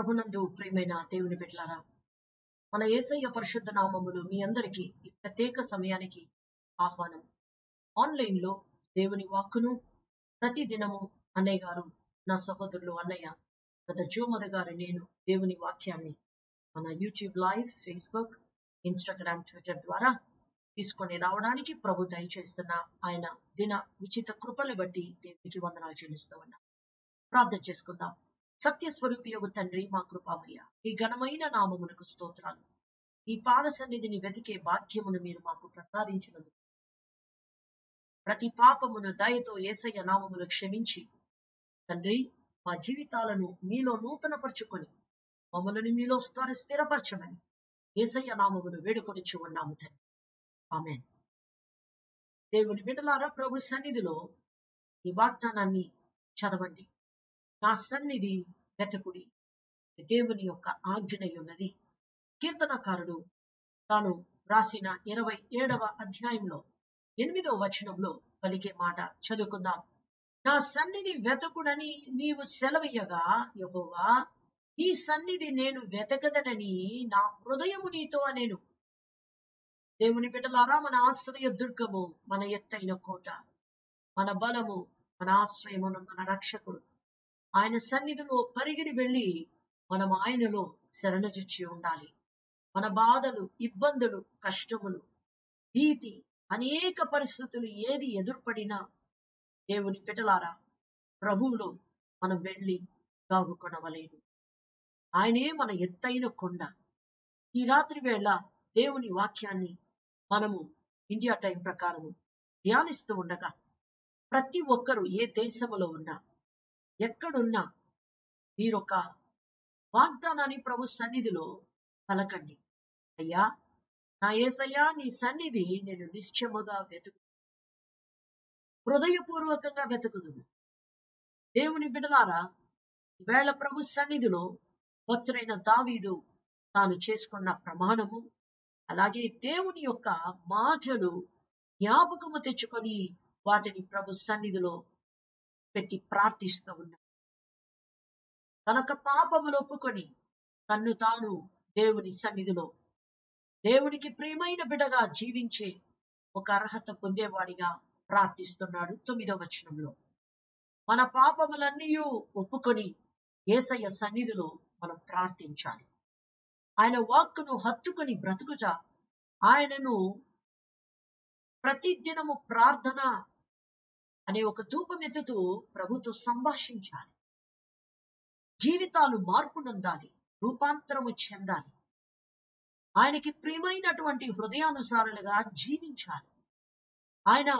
ప్రభునందు ప్రియమైన దేవుని బిడ్డలారా మన ఏసయ్య పరిశుద్ధ నామములు మీ అందరికీ ఈ ప్రత్యేక సమయానికి ఆహ్వానం ఆన్లైన్ లో దేవుని వాక్కును ప్రతి దినము అన్నయ్య గారు నా సహోదరులు అన్నయ్య గత జోమద గారు నేను దేవుని వాక్యాన్ని మన YouTube live Facebook Instagram Twitter ద్వారా తీసుకొని రావడానికి ప్రభు దయచేస్తున్న ఆయన దిన ఉచిత కృపలు బట్టి దేవునికి వందనాలు చెల్లిస్తూ ఉన్నాం ప్రార్థన చేసుకుందాం సత్య స్వరూపియగు తండ్రి మా కృపామయ్య ఈ ఘనమైన నామమునకు స్తోత్రాలు ఈ పాద సన్నిధిని వెతికే భాగ్యమును మీరు మాకు ప్రసాదించినందుకు ప్రతి పాపమును దయతో ఏసయ్య నామములు క్షమించి తండ్రి మా జీవితాలను మీలో నూతనపరుచుకొని మమ్మల్ని మీలో స్థిర స్థిరపరచమని ఏసయ్య నామములు వేడుకొనిచ్చు ఉన్నాము తండ్రి ఆమెన్ దేవుని బిడ్డలారా ప్రభు సన్నిధిలో ఈ వాగ్దానాన్ని చదవండి నా సన్నిధి వెతకుడి దేవుని యొక్క ఆజ్ఞ ఉన్నది కీర్తనకారుడు తాను రాసిన ఇరవై ఏడవ అధ్యాయంలో ఎనిమిదవ వచనంలో పలికే మాట చదువుకుందాం నా సన్నిధి వెతకుడని నీవు సెలవయ్యగా యహోవా ఈ సన్నిధి నేను వెతకదనని నా హృదయము నీతో అనేను దేవుని బిడ్డలారా మన ఆశ్రయ దుర్గము మన ఎత్తైన కోట మన బలము మన ఆశ్రయమును మన రక్షకుడు ఆయన సన్నిధిలో పరిగిడి వెళ్ళి మనం ఆయనలో శరణజొచ్చి ఉండాలి మన బాధలు ఇబ్బందులు కష్టములు భీతి అనేక పరిస్థితులు ఏది ఎదుర్పడినా దేవుని బిడ్డలారా ప్రభువులో మనం వెళ్ళి దాగుకొనవలేను ఆయనే మన ఎత్తైన కొండ ఈ రాత్రి వేళ దేవుని వాక్యాన్ని మనము ఇండియా టైం ప్రకారము ధ్యానిస్తూ ఉండగా ప్రతి ఒక్కరూ ఏ దేశంలో ఉన్నా ఎక్కడున్నా మీరొక వాగ్దానాన్ని ప్రభు సన్నిధిలో పలకండి అయ్యా నా ఏసయ్యా నీ సన్నిధి నేను నిశ్చయముగా వెతుకు హృదయపూర్వకంగా వెతుకుదు దేవుని బిడలారా వేళ ప్రభు సన్నిధిలో భక్తుడైన దావీదు తాను చేసుకున్న ప్రమాణము అలాగే దేవుని యొక్క మాటలు జ్ఞాపకము తెచ్చుకొని వాటిని ప్రభు సన్నిధిలో పెట్టి ప్రార్థిస్తూ ఉన్నాడు తనొక పాపములు ఒప్పుకొని తన్ను తాను దేవుని సన్నిధిలో దేవునికి ప్రియమైన బిడగా జీవించే ఒక అర్హత పొందేవాడిగా ప్రార్థిస్తున్నాడు తొమ్మిదవ వచనంలో మన పాపములన్నీ ఒప్పుకొని ఏసయ్య సన్నిధిలో మనం ప్రార్థించాలి ఆయన వాక్కును హత్తుకొని బ్రతుకుజా ఆయనను ప్రతిదినము ప్రార్థన అనే ఒక ధూపమెత్తుతూ ప్రభుతో సంభాషించాలి జీవితాలు మార్పు నందాలి రూపాంతరము చెందాలి ఆయనకి ప్రియమైనటువంటి హృదయానుసారులుగా జీవించాలి ఆయన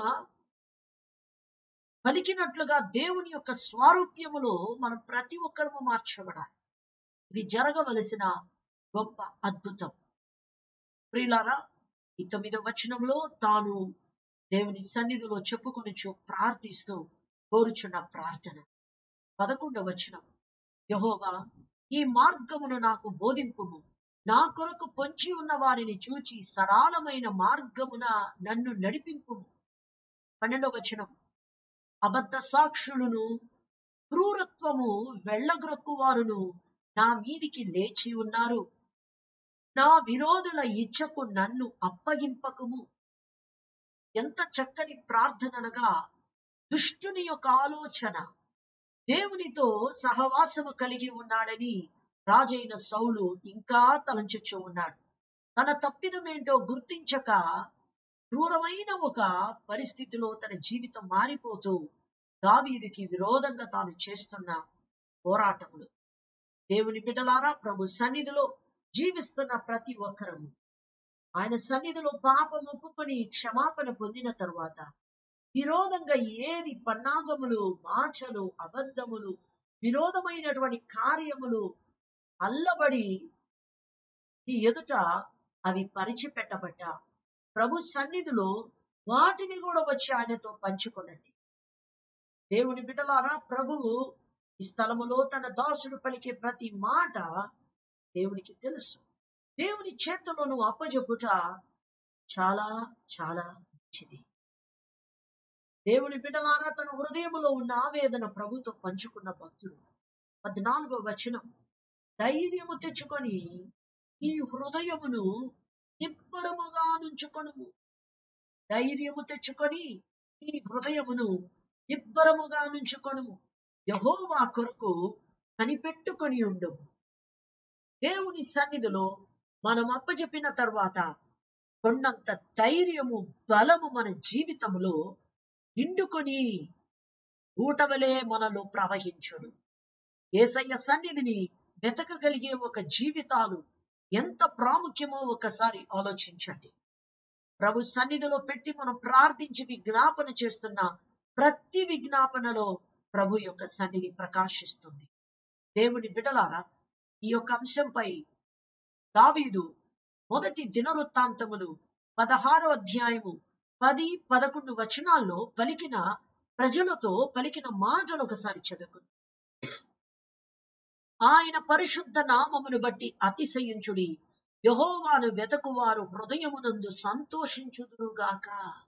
పలికినట్లుగా దేవుని యొక్క స్వారూప్యములో మనం ప్రతి ఒక్కరము మార్చబడాలి ఇది జరగవలసిన గొప్ప అద్భుతం ప్రియులారా ఈ తొమ్మిదవ వచనంలో తాను దేవుని సన్నిధిలో చెప్పుకొని ప్రార్థిస్తూ కోరుచున్న ప్రార్థన పదకొండవ వచనం యహోవా ఈ మార్గమును నాకు బోధింపుము నా కొరకు పొంచి ఉన్న వారిని చూచి సరళమైన మార్గమున నన్ను నడిపింపుము పన్నెండవ వచనం అబద్ధ సాక్షులను క్రూరత్వము వెళ్ళగ్రొక్కువారును నా మీదికి లేచి ఉన్నారు నా విరోధుల ఇచ్చకు నన్ను అప్పగింపకము ఎంత చక్కని ప్రార్థననగా దుష్టుని యొక్క ఆలోచన దేవునితో సహవాసము కలిగి ఉన్నాడని రాజైన సౌలు ఇంకా తలంచుచూ ఉన్నాడు తన తప్పిదమేంటో గుర్తించక క్రూరమైన ఒక పరిస్థితిలో తన జీవితం మారిపోతూ దావీదికి విరోధంగా తాను చేస్తున్న పోరాటములు దేవుని బిడ్డలారా ప్రభు సన్నిధిలో జీవిస్తున్న ప్రతి ఒక్కరము ఆయన సన్నిధిలో పాపం ఒప్పుకొని క్షమాపణ పొందిన తరువాత విరోధంగా ఏది పన్నాగములు మాచలు అబద్ధములు విరోధమైనటువంటి కార్యములు అల్లబడి ఈ ఎదుట అవి పరిచిపెట్టబడ్డ ప్రభు సన్నిధిలో వాటిని కూడా వచ్చి ఆయనతో పంచుకొనండి దేవుని బిడ్డలారా ప్రభువు ఈ స్థలములో తన దాసుడు పలికే ప్రతి మాట దేవునికి తెలుసు దేవుని చేతిలో నువ్వు అప్పజెప్పుట చాలా చాలా మంచిది దేవుని బిడ్డలారా తన హృదయములో ఉన్న ఆవేదన ప్రభుతో పంచుకున్న భక్తుడు పద్నాలుగో వచనం ధైర్యము తెచ్చుకొని ఈ హృదయమును నిబ్బరముగా నుంచుకొనుము ధైర్యము తెచ్చుకొని ఈ హృదయమును నిబ్బరముగా నుంచుకొనుము యహోవా కొరకు కనిపెట్టుకొని ఉండు దేవుని సన్నిధిలో మనం అప్పచెప్పిన తర్వాత కొండంత ధైర్యము బలము మన జీవితంలో నిండుకొని ఊటవలే మనలో ప్రవహించును ఏసయ్య సన్నిధిని వెతకగలిగే ఒక జీవితాలు ఎంత ప్రాముఖ్యమో ఒకసారి ఆలోచించండి ప్రభు సన్నిధిలో పెట్టి మనం ప్రార్థించి విజ్ఞాపన చేస్తున్న ప్రతి విజ్ఞాపనలో ప్రభు యొక్క సన్నిధి ప్రకాశిస్తుంది దేవుని బిడలారా ఈ యొక్క అంశంపై దావీదు మొదటి దినవృత్తాంతములు పదహారో అధ్యాయము పది పదకొండు వచనాల్లో పలికిన ప్రజలతో పలికిన మాటలు ఒకసారి చదువుకుంది ఆయన పరిశుద్ధ నామమును బట్టి అతిశయించుడి యహోవాను వెతకువారు హృదయమునందు సంతోషించుదురుగాక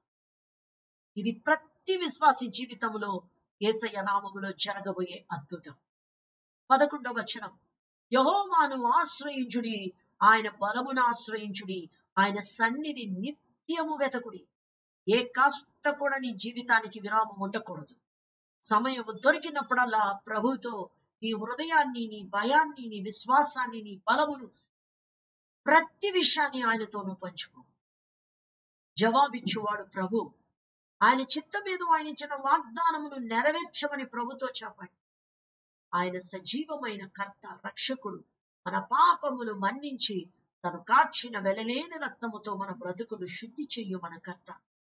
ఇది ప్రతి విశ్వాసి జీవితంలో ఏసయ్య నామములో జరగబోయే అద్భుతం పదకొండవ వచనం యహోవాను ఆశ్రయించుడి ఆయన బలమును ఆశ్రయించుడి ఆయన సన్నిధి నిత్యము వెతకుడి ఏ కాస్త కూడా నీ జీవితానికి విరామం ఉండకూడదు సమయం దొరికినప్పుడల్లా ప్రభుతో నీ హృదయాన్ని నీ భయాన్ని నీ విశ్వాసాన్ని నీ బలమును ప్రతి విషయాన్ని ఆయనతోనూ పంచుకో జవాబిచ్చువాడు ప్రభు ఆయన చిత్త మీద ఆయన ఇచ్చిన వాగ్దానమును నెరవేర్చమని ప్రభుతో చెప్పండి ఆయన సజీవమైన కర్త రక్షకుడు మన పాపములు మన్నించి తను కార్చిన వెలలేని రక్తముతో మన బ్రతుకులు శుద్ధి చెయ్యు మన కర్త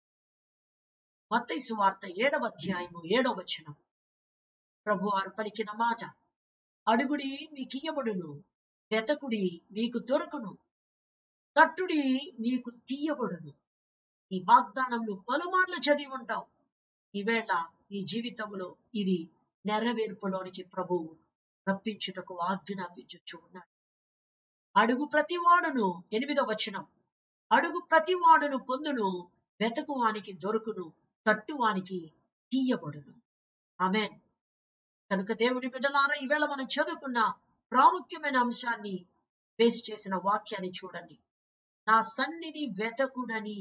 మత్తైసు వార్త ఏడవ అధ్యాయము ఏడవ వచనం ప్రభు వారు పలికిన మాట అడుగుడి మీకియ్యబడును వెతకుడి మీకు దొరకును తట్టుడి మీకు తీయబడును ఈ వాగ్దానంను పలుమార్లు చదివి ఉంటావు ఈవేళ ఈ జీవితంలో ఇది నెరవేర్పులోనికి ప్రభువు రప్పించుటకు ఆజ్ఞాపించు ఉన్నాడు అడుగు ప్రతివాడును ఎనిమిదో వచనం అడుగు ప్రతివాడును పొందును వెతకువానికి దొరుకును తట్టువానికి తీయబడును ఆమెన్ కనుక దేవుని బిడ్డలారా ఈవేళ మనం చదువుకున్న ప్రాముఖ్యమైన అంశాన్ని బేస్ చేసిన వాక్యాన్ని చూడండి నా సన్నిధి వెతకుడని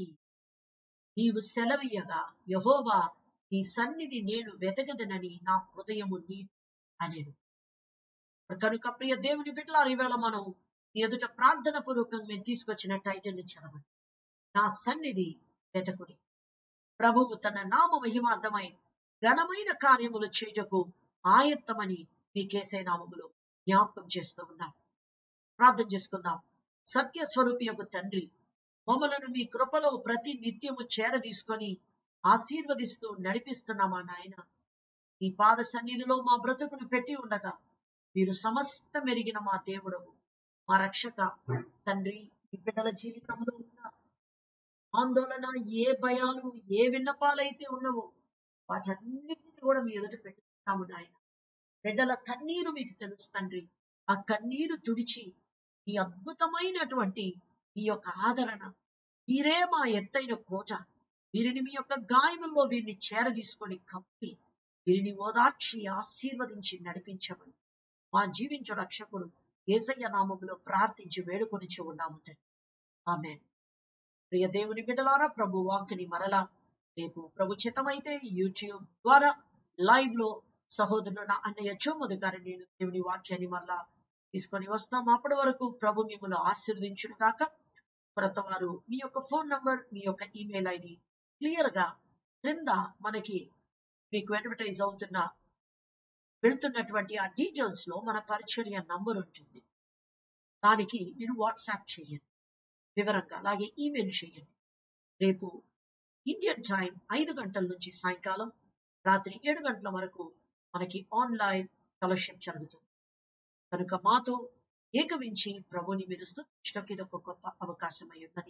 నీవు సెలవీయగా యహోవా నీ సన్నిధి నేను వెతకదనని నా హృదయము నీ అనేను కనుక ప్రియ దేవుని బిడ్డలారు ఈవేళ మనం ఎదుట ప్రార్థన పూర్వకంగా మేము తీసుకొచ్చిన టైటిల్ని చదవండి నా సన్నిధి వెతకుడి ప్రభువు తన నామ మహిమార్థమై ఘనమైన కార్యములు చేయుటకు ఆయత్తమని మీకేసే నామములో జ్ఞాపకం చేస్తూ ఉన్నాం ప్రార్థన చేసుకుందాం సత్య స్వరూపి యొక్క తండ్రి మమ్మలను మీ కృపలో ప్రతి నిత్యము చేరదీసుకొని ఆశీర్వదిస్తూ నడిపిస్తున్నామా నాయన ఈ పాద సన్నిధిలో మా బ్రతుకును పెట్టి ఉండగా మీరు సమస్త మెరిగిన మా దేవుడవు మా రక్షక తండ్రి ఈ బిడ్డల జీవితంలో ఉన్న ఆందోళన ఏ భయాలు ఏ విన్నపాలైతే ఉన్నవో వాటన్నిటిని కూడా మీ ఎదుట పెట్టుకుంటాము నాయన బిడ్డల కన్నీరు మీకు తెలుసు తండ్రి ఆ కన్నీరు తుడిచి ఈ అద్భుతమైనటువంటి మీ యొక్క ఆదరణ మీరే మా ఎత్తైన కోట వీరిని మీ యొక్క గాయముల్లో వీరిని చేరదీసుకొని కప్పి వీరిని ఓదార్చి ఆశీర్వదించి నడిపించమని మా జీవించు రక్షకుడు ఏసయ్య నామములో ప్రార్థించి వేడుకొనిచి ఉన్నాము తండ్రి ఆమె ప్రియ దేవుని బిడ్డలారా ప్రభు వాక్ని మరలా రేపు ప్రభు చిత్తమైతే యూట్యూబ్ ద్వారా లైవ్ లో సహోదరుడు నా అన్నయ్య చోమదు గారి నేను దేవుని వాక్యాన్ని మరలా తీసుకొని వస్తాం అప్పటి వరకు ప్రభు మిమ్మల్ని ఆశీర్వదించును కాక కొత్త వారు మీ యొక్క ఫోన్ నంబర్ మీ యొక్క ఈమెయిల్ ఐడి క్లియర్ గా క్రింద మనకి మీకు అడ్వర్టైజ్ అవుతున్న వెళ్తున్నటువంటి ఆ డీటెయిల్స్ లో మన పరిచర్య నంబర్ ఉంటుంది దానికి మీరు వాట్సాప్ చేయండి వివరంగా అలాగే ఈమెయిల్ చేయండి రేపు ఇండియన్ టైం ఐదు గంటల నుంచి సాయంకాలం రాత్రి ఏడు గంటల వరకు మనకి ఆన్లైన్ ఫెలోషిప్ జరుగుతుంది కనుక మాతో ఏకవించి ప్రభుని మీరు స్థుతించడానికి ఇది ఒక గొప్ప అవకాశం అయి ఉన్నది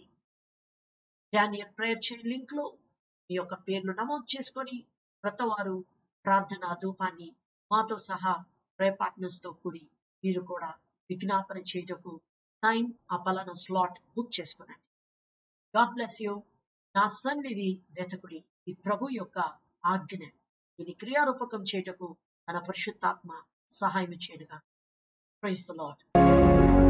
డానియల్ ప్రేయర్ చైన్ లింక్ లో మీ యొక్క పేర్లు నమోదు చేసుకొని క్రొత్తవారు ప్రార్థన ధూపాన్ని మాతో సహా ప్రే పార్ట్నర్స్ తో కూడి మీరు కూడా విజ్ఞాపన చేయుటకు టైం ఆ పలానా స్లాట్ బుక్ చేసుకునండి గాడ్ బ్లెస్ యూ నా సన్నిధి వెతకుడి ఈ ప్రభు యొక్క ఆజ్ఞ దీని క్రియారూపకం చేయుటకు తన పరిశుద్ధాత్మ సహాయం చేయడుగా ప్రైజ్ ద లాడ్